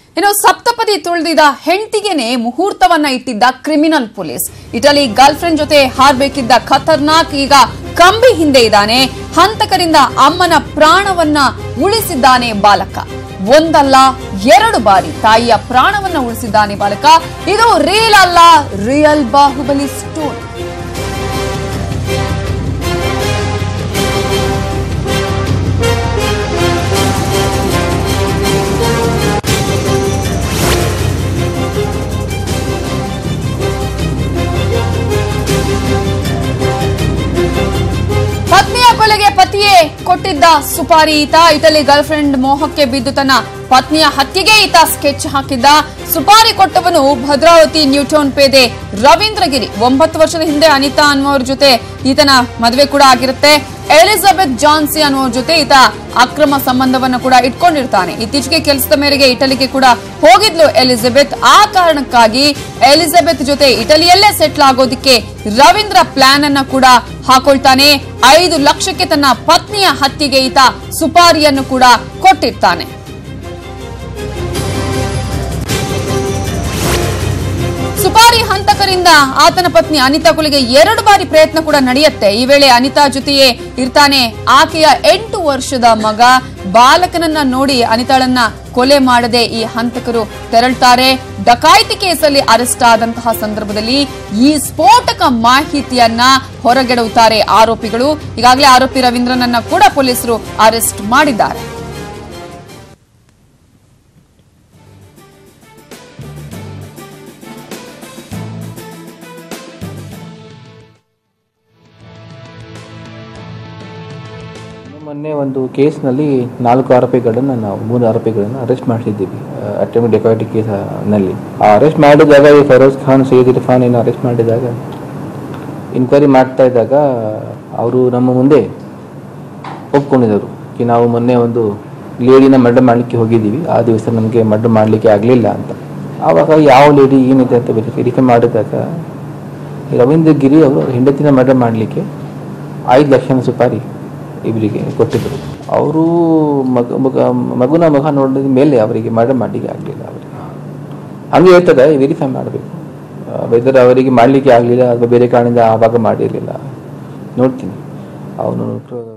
ಇನ್ನು ಸಪ್ತಪದಿ ತುಳಿದಿದ ಹೆಂಡತಿಗೆನೆ ಮುಹೂರ್ತವನ್ನ ಇಟ್ಟಿದ್ದ criminal police Italy girlfriend ಜೊತೆ ಹಾರ್ಬೇಕಿದ್ದ ಖತರ್ನಾಕ್ ಈಗ ಕಂಬಿ ಹಿಂದೆ ಇದ್ದಾನೆ ಹಂತಕರಿಂದ ಅಮ್ಮನ ಪ್ರಾಣವನ್ನ ಉಳಿಸಿದ್ದಾನೆ ಬಾಲಕ ಒಂದಲ್ಲ ಎರಡು ಬಾರಿ ತಾಯಿಯ ಪ್ರಾಣವನ್ನ ಉಳಿಸಿದ್ದಾನೆ ಬಾಲಕ ಇದು ರೀಲ್ ಅಲ್ಲ ರಿಯಲ್ ಬಾಹುಬಲಿ ಸ್ಟೋರಿ ಪತ್ನಿಯ ಕೊಲೆಗೆ ಪತಿಯೇ ಕೊಟ್ಟಿದ್ದ ಸುಪಾರಿ ಈತ ಇಟಲಿ ಗರ್ಲ್ ಫ್ರೆಂಡ್ ಮೋಹಕ್ಕೆ ಬಿದ್ದು ತನ್ನ ಪತ್ನಿಯ ಹತ್ಯೆಗೆ ಈತ ಸ್ಕೆಚ್ ಹಾಕಿದ್ದ ಸುಪಾರಿ ಕೊಟ್ಟವನು ಭದ್ರಾವತಿ ನ್ಯೂಟೌನ್ ಪೇದೆ ರವೀಂದ್ರಗಿರಿ ಒಂಬತ್ತು ವರ್ಷದ ಹಿಂದೆ ಅನಿತಾ ಅನ್ನುವರ ಜೊತೆ ಈತನ ಮದುವೆ ಕೂಡ ಆಗಿರುತ್ತೆ ಎಲಿಜಬೆತ್ ಜಾನ್ಸಿ ಅನ್ನುವರ ಜೊತೆ ಈತ ಅಕ್ರಮ ಸಂಬಂಧವನ್ನ ಕೂಡ ಇಟ್ಕೊಂಡಿರ್ತಾನೆ ಇತ್ತೀಚೆಗೆ ಕೆಲಸದ ಮೇರೆಗೆ ಇಟಲಿಗೆ ಕೂಡ ಹೋಗಿದ್ಲು ಎಲಿಜಬೆತ್ ಆ ಕಾರಣಕ್ಕಾಗಿ ಎಲಿಜಬೆತ್ ಜೊತೆ ಇಟಲಿಯಲ್ಲೇ ಸೆಟ್ಲ್ ಆಗೋದಕ್ಕೆ ರವೀಂದ್ರ ಪ್ಲಾನ್ ಅನ್ನ ಕೂಡ ಹಾಕೊಳ್ತಾನೆ ಐದು ಲಕ್ಷಕ್ಕೆ ತನ್ನ ಪತ್ನಿಯ ಹತ್ಯೆಗೆ ಈತ ಸುಪಾರಿಯನ್ನು ಕೂಡ ಕೊಟ್ಟಿರ್ತಾನೆ ಸುಪಾರಿ ಹಂತಕರಿಂದ ಆತನ ಪತ್ನಿ ಅನಿತಾ ಕೊಲೆಗೆ ಎರಡು ಬಾರಿ ಪ್ರಯತ್ನ ಕೂಡ ನಡೆಯುತ್ತೆ ಈ ವೇಳೆ ಅನಿತಾ ಜೊತೆಯೇ ಇರ್ತಾನೆ ಆಕೆಯ ಎಂಟು ವರ್ಷದ ಮಗ ಬಾಲಕನನ್ನ ನೋಡಿ ಅನಿತಾಳನ್ನ ಕೊಲೆ ಮಾಡದೆ ಈ ಹಂತಕರು ತೆರಳ್ತಾರೆ ಡಕಾಯಿತಿ ಕೇಸಲ್ಲಿ ಅರೆಸ್ಟ್ ಆದಂತಹ ಸಂದರ್ಭದಲ್ಲಿ ಈ ಸ್ಫೋಟಕ ಮಾಹಿತಿಯನ್ನ ಹೊರಗೆಡವುತ್ತಾರೆ ಆರೋಪಿಗಳು ಈಗಾಗಲೇ ಆರೋಪಿ ರವೀಂದ್ರನನ್ನ ಕೂಡ ಪೊಲೀಸರು ಅರೆಸ್ಟ್ ಮಾಡಿದ್ದಾರೆ ಮೊನ್ನೆ ಒಂದು ಕೇಸ್ನಲ್ಲಿ ನಾಲ್ಕು ಆರೋಪಿಗಳನ್ನು ನಾವು ಮೂರು ಆರೋಪಿಗಳನ್ನು ಅರೆಸ್ಟ್ ಮಾಡಿಸಿದ್ದೀವಿ ಅಟೆಂಪ್ಟ್ ಡೆಕಾಯಿಟಿ ಕೇಸ್ನಲ್ಲಿ ಆ ಅರೆಸ್ಟ್ ಮಾಡಿದಾಗ ಈ ಫರೋಜ್ ಖಾನ್ ಸೈಯದ್ ಇರ್ಫಾನ್ ಏನು ಅರೆಸ್ಟ್ ಮಾಡಿದಾಗ ಇನ್ಕ್ವೈರಿ ಮಾಡ್ತಾ ಇದ್ದಾಗ ಅವರು ನಮ್ಮ ಮುಂದೆ ಒಪ್ಕೊಂಡಿದ್ದರು ಕಿ ನಾವು ಮೊನ್ನೆ ಒಂದು ಲೇಡಿನ ಮರ್ಡರ್ ಮಾಡಲಿಕ್ಕೆ ಹೋಗಿದ್ದೀವಿ ಆ ದಿವಸ ನಮಗೆ ಮರ್ಡರ್ ಮಾಡಲಿಕ್ಕೆ ಆಗಲಿಲ್ಲ ಅಂತ ಆವಾಗ ಯಾವ ಲೇಡಿ ಏನಿದೆ ಅಂತ ವೆರಿಫೈ ಮಾಡಿದಾಗ ರವೀಂದ್ರ ಗಿರಿ ಅವರು ಹೆಂಡತಿನ ಮರ್ಡರ್ ಮಾಡಲಿಕ್ಕೆ ಐದು ಲಕ್ಷನ ಸುಪಾರಿ ಇವರಿಗೆ ಕೊಟ್ಟಿದ್ದರು ಅವರು ಮಗ ಮಗ ಮಗುನ ಮುಖ ನೋಡಿದ ಮೇಲೆ ಅವರಿಗೆ ಮರ್ಡರ್ ಮಾಡಲಿಕ್ಕೆ ಆಗಲಿಲ್ಲ ಅವರಿಗೆ ಹಂಗೆ ಹೇಳ್ತದೆ ವೆರಿಫೈ ಮಾಡಬೇಕು ವೆದರ್ ಅವರಿಗೆ ಮಾಡಲಿಕ್ಕೆ ಆಗಲಿಲ್ಲ ಅಥವಾ ಬೇರೆ ಕಾರಣದಿಂದ ಆವಾಗ ಮಾಡಿರಲಿಲ್ಲ ನೋಡ್ತೀನಿ ಅವನು